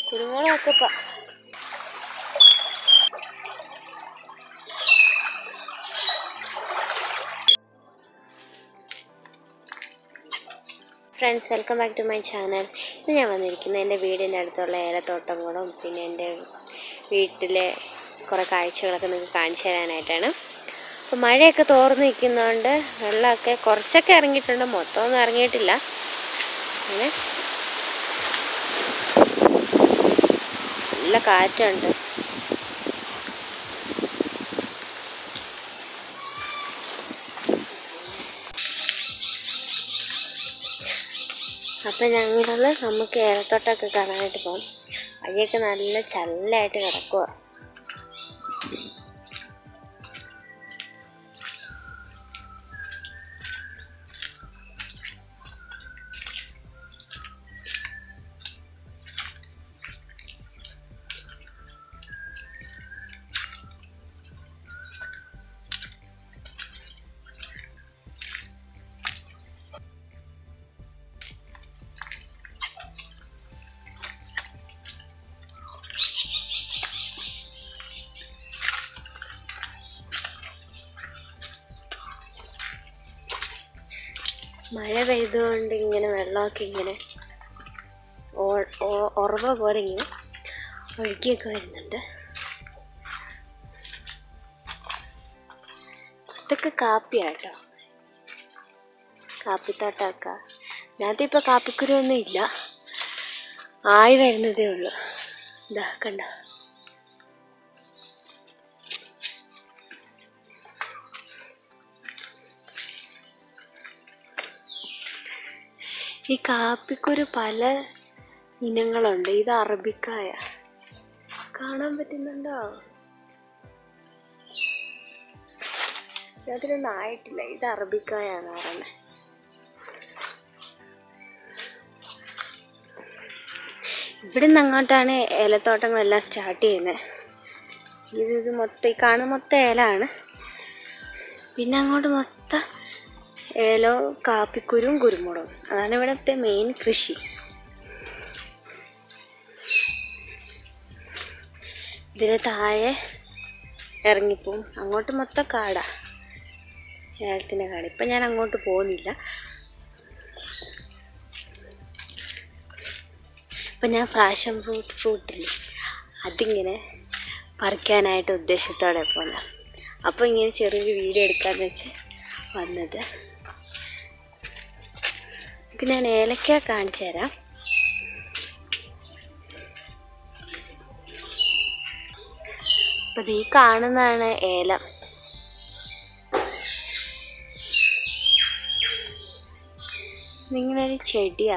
കുരുമുളകൊക്കെ പ friends welcome back to my channel ഇത് ഞാൻ വന്നിരിക്കുന്നത് എൻ്റെ വീടിൻ്റെ അടുത്തുള്ള ഏലത്തോട്ടങ്ങളും പിന്നെ എൻ്റെ വീട്ടിലെ കുറേ കാഴ്ചകളൊക്കെ നിങ്ങൾക്ക് കാണിച്ചു തരാനായിട്ടാണ് അപ്പോൾ മഴയൊക്കെ തോർന്ന് നിൽക്കുന്നതുകൊണ്ട് വെള്ളമൊക്കെ കുറച്ചൊക്കെ ഇറങ്ങിയിട്ടുണ്ട് മൊത്തമൊന്നും ഇറങ്ങിയിട്ടില്ല അങ്ങനെ നല്ല കാറ്റുണ്ട് അപ്പം ഞങ്ങൾ നമുക്ക് ഏലത്തോട്ടമൊക്കെ കാണാനായിട്ട് പോകും വഴിയൊക്കെ നല്ല ചല്ലായിട്ട് കിടക്കുക മഴ പെയ്തുകൊണ്ട് ഇങ്ങനെ വെള്ളമൊക്കെ ഇങ്ങനെ ഓ- ഓ- ഉറവ പോലെ ഇങ്ങനെ ഒഴുകിയൊക്കെ വരുന്നുണ്ട് ഇതൊക്കെ കാപ്പിയാട്ടോ കാപ്പിത്തോട്ടമൊക്കെ ഇതിനകത്ത് ഇപ്പോൾ കാപ്പിക്കുരുവൊന്നും ഇല്ല ആയി വരുന്നതേ ഉള്ളൂ ഇതാ കണ്ട ഈ കാപ്പിക്കുരു പല ഇനങ്ങളുണ്ട് ഇത് അറബിക്കായ കാണാൻ പറ്റുന്നുണ്ടോ അതിലൊന്നും ആയിട്ടില്ല ഇത് അറബിക്കായ എന്ന് പറയുന്നത് ഇവിടെ നിന്ന് അങ്ങോട്ടാണ് ഏലത്തോട്ടങ്ങളെല്ലാം സ്റ്റാർട്ട് ചെയ്യുന്നത് ഇത് ഇത് മൊത്തം ഈ കാണുന്ന മൊത്തം ഏലാണ് പിന്നെ അങ്ങോട്ട് മൊത്തം ഏലോ കാപ്പിക്കുരും കുരുമുളകും അതാണ് ഇവിടുത്തെ മെയിൻ കൃഷി ഇതിന് താഴെ ഇറങ്ങിപ്പോവും അങ്ങോട്ട് മൊത്തം കാടാ ഏലത്തിൻ്റെ കാട് ഇപ്പം ഞാൻ അങ്ങോട്ട് പോകുന്നില്ല ഇപ്പം ഞാൻ ഫ്രാഷൻ ഫ്രൂട്ട് ഫ്രൂട്ടില്ലേ അതിങ്ങനെ പറിക്കാനായിട്ട് ഉദ്ദേശത്തോടെ പോകുന്നത് അപ്പോൾ ഇങ്ങനെ ചെറിയൊരു വീഡിയോ എടുക്കാമെന്ന് വെച്ച് വന്നത് നമുക്ക് ഞാൻ ഏലക്ക കാണിച്ചു തരാം അപ്പം ഈ കാണുന്നതാണ് ഏലം നിങ്ങളൊരു ചെടിയാ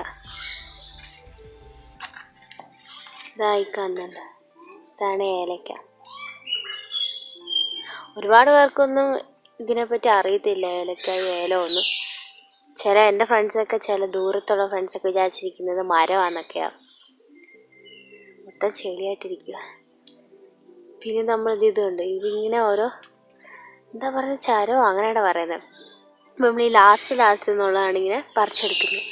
ഇതായി കാണുന്നുണ്ട് ഇതാണ് ഏലക്ക ഒരുപാട് പേർക്കൊന്നും ഇതിനെപ്പറ്റി അറിയത്തില്ല ഏലക്കായ ഏലമൊന്നും ചില എൻ്റെ ഫ്രണ്ട്സൊക്കെ ചില ദൂരത്തുള്ള ഫ്രണ്ട്സൊക്കെ വിചാരിച്ചിരിക്കുന്നത് മരമാണെന്നൊക്കെയാണ് മൊത്തം ചെളിയായിട്ടിരിക്കുക പിന്നെ നമ്മളിത് ഇതുണ്ട് ഇതിങ്ങനെ ഓരോ എന്താ പറയുന്നത് ചരോ അങ്ങനെയാണ് പറയുന്നത് അപ്പം നമ്മൾ ഈ ലാസ്റ്റ് ലാസ്റ്റ് എന്നുള്ളതാണ് ഇങ്ങനെ പറിച്ചെടുക്കുന്നത്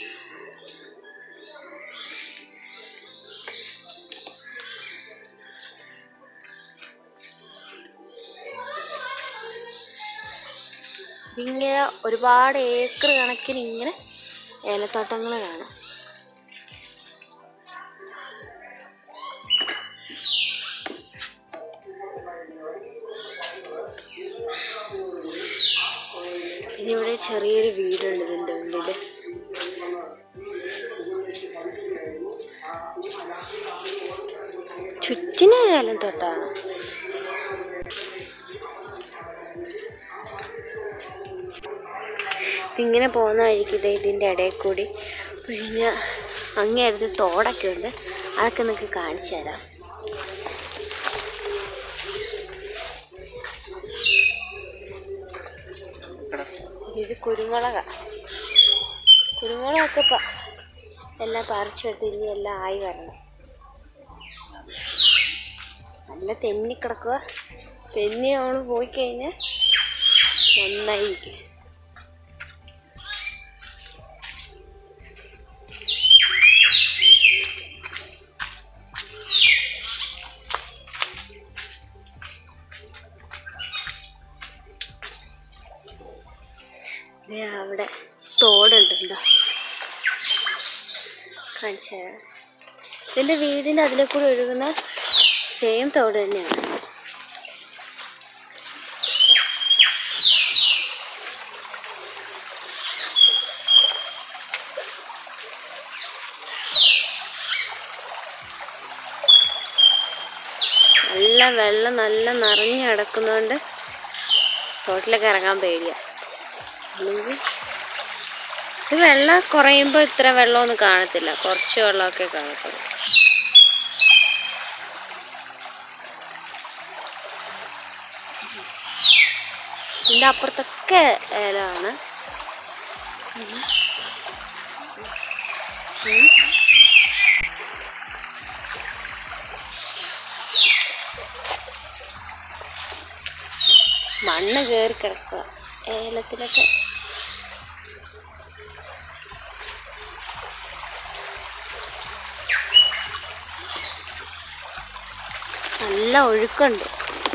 ഇതിങ്ങനെ ഒരുപാട് ഏക്കർ കണക്കിന് ഇങ്ങനെ ഏലത്തോട്ടങ്ങൾ കാണാം പിന്നെ ഇവിടെ ചെറിയൊരു വീടുണ്ട് ഇതിൻ്റെ ഉള്ളിൽ ചുറ്റിന് ഏലത്തോട്ടാണ് ഇതിങ്ങനെ പോകുന്ന വഴിക്ക് ഇത് ഇതിൻ്റെ ഇടയിൽ കൂടി പിന്നെ അങ്ങേരുത് തോടൊക്കെ ഉണ്ട് അതൊക്കെ നിങ്ങൾക്ക് കാണിച്ചു തരാം ഇത് കുരുമുളക കുരുമുളകൊക്കെ പ എല്ലാം പറിച്ചെടുത്ത് ഇനി എല്ലാം ആയി വരണം നല്ല തെന്നി കിടക്കുക തെന്നി നമ്മൾ പോയി കഴിഞ്ഞാൽ നന്നായിരിക്കും കാണിച്ചു തരാം ഇതിൻ്റെ വീടിൻ്റെ അതിലെ കൂടെ ഒഴുകുന്ന സെയിം തോട് തന്നെയാണ് നല്ല വെള്ളം നല്ല നിറഞ്ഞു കിടക്കുന്നതുകൊണ്ട് തോട്ടിലൊക്കെ ഇറങ്ങാൻ പേടിയാ അല്ലെങ്കിൽ ഇത് വെള്ളം കുറയുമ്പോൾ ഇത്ര വെള്ളമൊന്നും കാണത്തില്ല കുറച്ച് വെള്ളമൊക്കെ കാണത്തുള്ളൂ ഇതിൻ്റെ അപ്പുറത്തൊക്കെ ഏലമാണ് ഉം. ഉം. മണ്ണ് കയറി കിടക്കുക ഏലത്തിലൊക്കെ നല്ല ഒഴുക്കുണ്ട്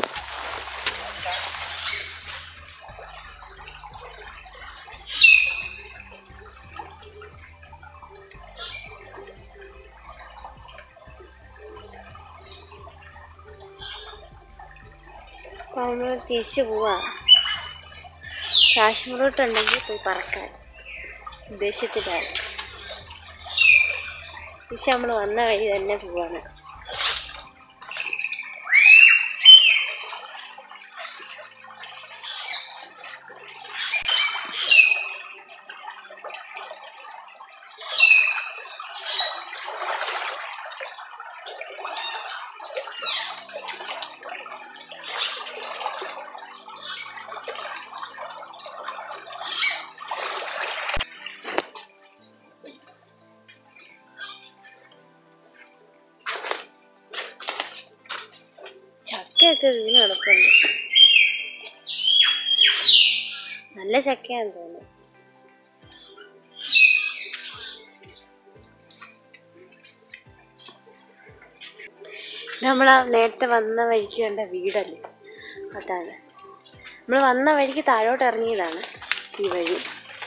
അപ്പൊ നമ്മൾ തിരിച്ചു പോവാ കാശ്മീർ ഉണ്ടെങ്കിൽ പോയി പറക്കാൻ ഉദ്ദേശത്തിലാണ് തിരിച്ച് നമ്മൾ വന്ന വഴി തന്നെ പോവാണ് ചക്കയൊക്കെ വീണ് കിടപ്പുണ്ട് നല്ല ചക്കയാന്ന് തോന്നുന്നു നമ്മൾ നേരത്തെ വന്ന വഴിക്ക് കണ്ട വീടല്ലേ അതാണ് നമ്മൾ വന്ന വഴിക്ക് താഴോട്ട് ഇറങ്ങിയതാണ് ഈ വഴി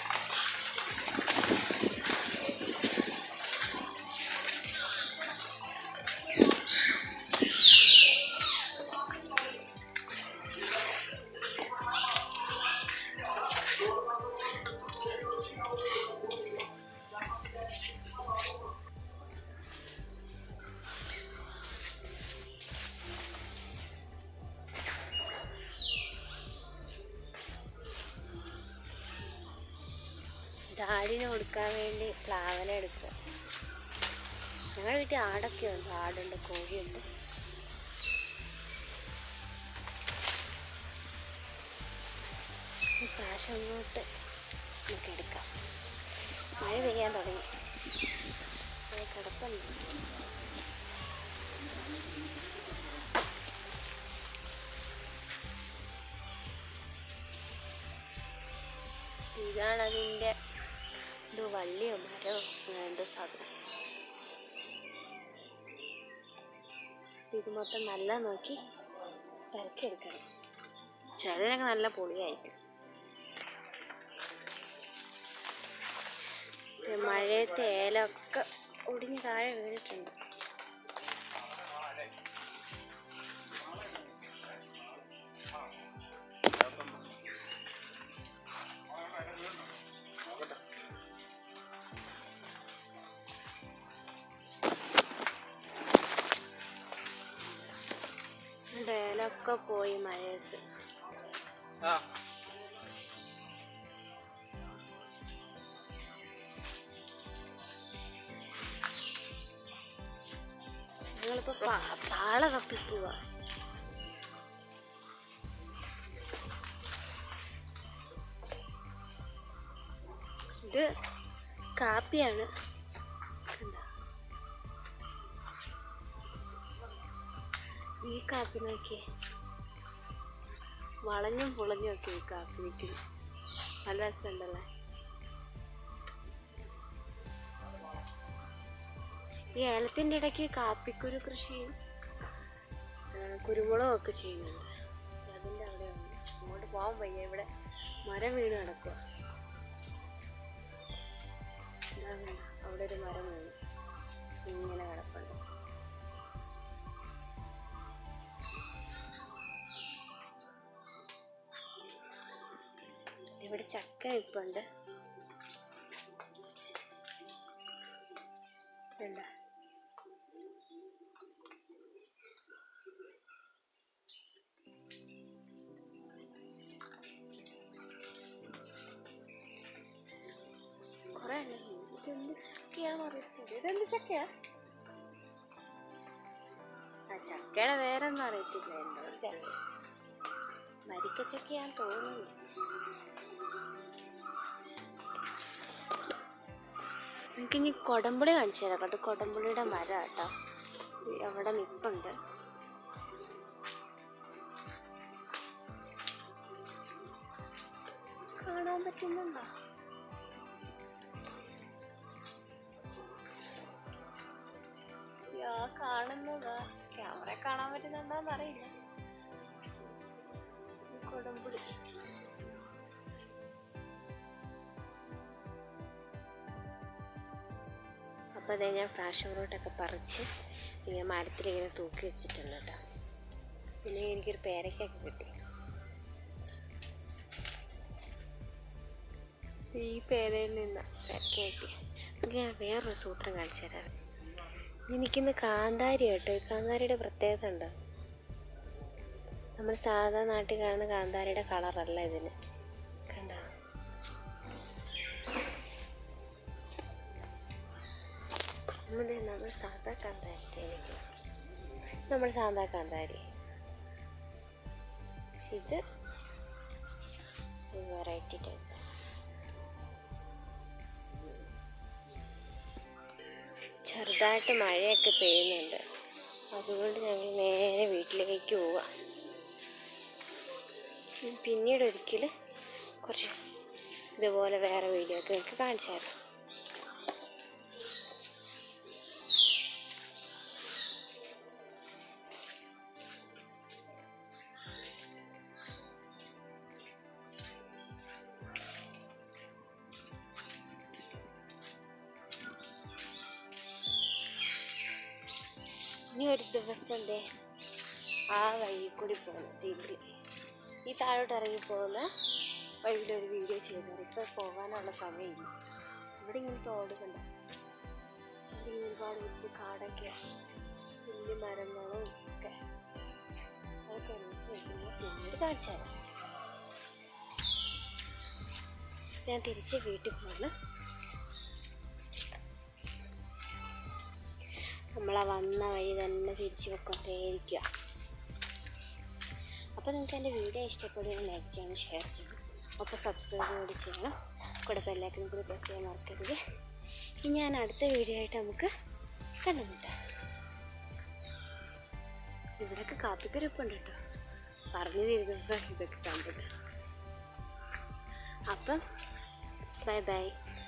ആടിന് കൊടുക്കാൻ വേണ്ടി പ്ലാവന എടുക്കുക ഞങ്ങളുടെ വീട്ടിൽ ആടൊക്കെ ഉണ്ട് ആടുണ്ട് കോഴിയുണ്ട് ഈ കാശ് അങ്ങോട്ട് നമുക്ക് എടുക്കാം മഴ പെയ്യാൻ തുടങ്ങി അത് കിടപ്പുണ്ട് ഇതാണ് അതിൻ്റെ എന്തോ വള്ളിയോ മരമോ അങ്ങനെ എന്തോ സാധനം ഇത് മൊത്തം നല്ല നോക്കി പെരക്കെടുക്കണം ചിലരൊക്കെ നല്ല പൊളിയായിട്ട് ഇത് മഴയത്തെ ഏലമൊക്കെ ഒടിഞ്ഞ് താഴെ വീണിട്ടുണ്ട് ഇവിടെ ഏലമൊക്കെ പോയി മഴയത്ത് ഞങ്ങളിപ്പോ പാ- പാള തപ്പി പോവാ ഇത് കാപ്പിയാണ് കണ്ടോ? ഈ കാപ്പി നോക്കിയേ വളഞ്ഞും പൊളഞ്ഞും ഒക്കെ ഈ കാപ്പി നിൽക്കുന്നു നല്ല രസമുണ്ടല്ലേ ഈ ഏലത്തിൻ്റെ ഇടയ്ക്ക് കാപ്പിക്കുരു കൃഷിയും ആ, കുരുമുളകും ഒക്കെ ചെയ്യുന്നുണ്ട് അതിൻ്റെ അവിടെയാണ് അങ്ങോട്ട് പോകാൻ വയ്യ ഇവിടെ മരം വീണ് കിടക്കുക അവിടെ ഒരു മരം വീണു ചക്ക ഇപ്പുണ്ട് എന്താ കുറെ ഇതെന്ത് ചക്കയാന്ന് അറിയത്തില്ല ഇതെന്ത് ചക്കയാ ആ ചക്കയുടെ വേറൊന്നും അറിയത്തില്ല എന്തോ ഒരു ചക്ക വരിക്കച്ചക്കയാന്ന് തോന്നുന്നു എനിക്ക് ഇനി കൊടമ്പുളി കാണിച്ചു തരാം അത് കൊടമ്പുളിയുടെ മരം കേട്ടോ അവിടെ നിപ്പുണ്ട് കാണാൻ പറ്റുന്നുണ്ടോ യാ കാണുന്നതാ ക്യാമറ കാണാൻ പറ്റുന്നുണ്ടോന്ന് അറിയില്ല കൊടമ്പുളി അപ്പോൾ അതേ ഞാൻ ഫ്ലാഷ് ഫ്രൂട്ടൊക്കെ പറിച്ച് ഇങ്ങനെ മരത്തിലിങ്ങനെ തൂക്കി വെച്ചിട്ടുണ്ട് കേട്ടോ പിന്നെ എനിക്കൊരു പേരക്കൊക്കെ കിട്ടി ഈ പേരയിൽ നിന്ന് പേരക്ക കിട്ടി നമുക്ക് ഞാൻ വേറൊരു സൂത്രം കാണിച്ചു തരാം ഈ നിൽക്കുന്ന കാന്താരി കേട്ടോ ഈ കാന്താരിയുടെ പ്രത്യേകത ഉണ്ട് നമ്മൾ സാധാ നാട്ടിൽ കാണുന്ന കാന്താരിയുടെ കളറല്ല ഇതിന് കണ്ടോ നമ്മുടെ നമ്മൾ സാധാ കാന്താരി തേനിക്കണം നമ്മൾ സാധാ കാന്താരി പക്ഷെ ഇത് വെറൈറ്റി ടൈപ്പ് ചെറുതായിട്ട് മഴയൊക്കെ പെയ്യുന്നുണ്ട് അതുകൊണ്ട് ഞങ്ങൾ നേരെ വീട്ടിലേക്ക് പോവാം ഉം, പിന്നീട് ഒരിക്കൽ കുറച്ച് ഇതുപോലെ വേറെ വീഡിയോ ഒക്കെ നിങ്ങൾക്ക് കാണിച്ചു തരാം ഇനി ഒരു ദിവസം ദേ ആ വഴി കൂടി പോകുന്നു തീപ്പിൽ ഈ താഴോട്ട് ഇറങ്ങി പോകുന്ന വഴിയിലൊരു വീഡിയോ ചെയ്തു ഇപ്പോൾ പോകാനുള്ള സമയമില്ല ഇവിടെ ഇങ്ങനെ തോട് കണ്ട ഇവിടെ ഇങ്ങനെ ഒരുപാട് വലിയ കാടൊക്കെ വലിയ മരങ്ങളും ഒക്കെ അതൊക്കെ ഒരുമിച്ച് നിൽക്കുമ്പോൾ പിന്നീട് കാണിച്ചു തരാം ഞാൻ തിരിച്ച് വീട്ടിൽ പോകണം നമ്മളാ വന്ന വഴി തന്നെ തിരിച്ചു പൊക്കൊണ്ടേയിരിക്കുക അപ്പോൾ നിങ്ങൾക്ക് എൻ്റെ വീഡിയോ ഇഷ്ടപ്പെടുകയും ലൈക്ക് ചെയ്യണം ഷെയർ ചെയ്യണം ഒപ്പം സബ്സ്ക്രൈബ് കൂടി ചെയ്യണം കൂടെ ബെല്ലൈക്കൻ കൂടി പ്രസ് ചെയ്യാൻ മറക്കരുത് ഇനി ഞാൻ അടുത്ത വീഡിയോ ആയിട്ട് നമുക്ക് കണ്ടുമുട്ടാം ഇവിടെയൊക്കെ കാപ്പിക്കരപ്പുണ്ട് കേട്ടോ പറഞ്ഞു തരുന്നപ്പോൾ ഇതൊക്കെ കണ്ടത് അപ്പം ബൈ ബൈ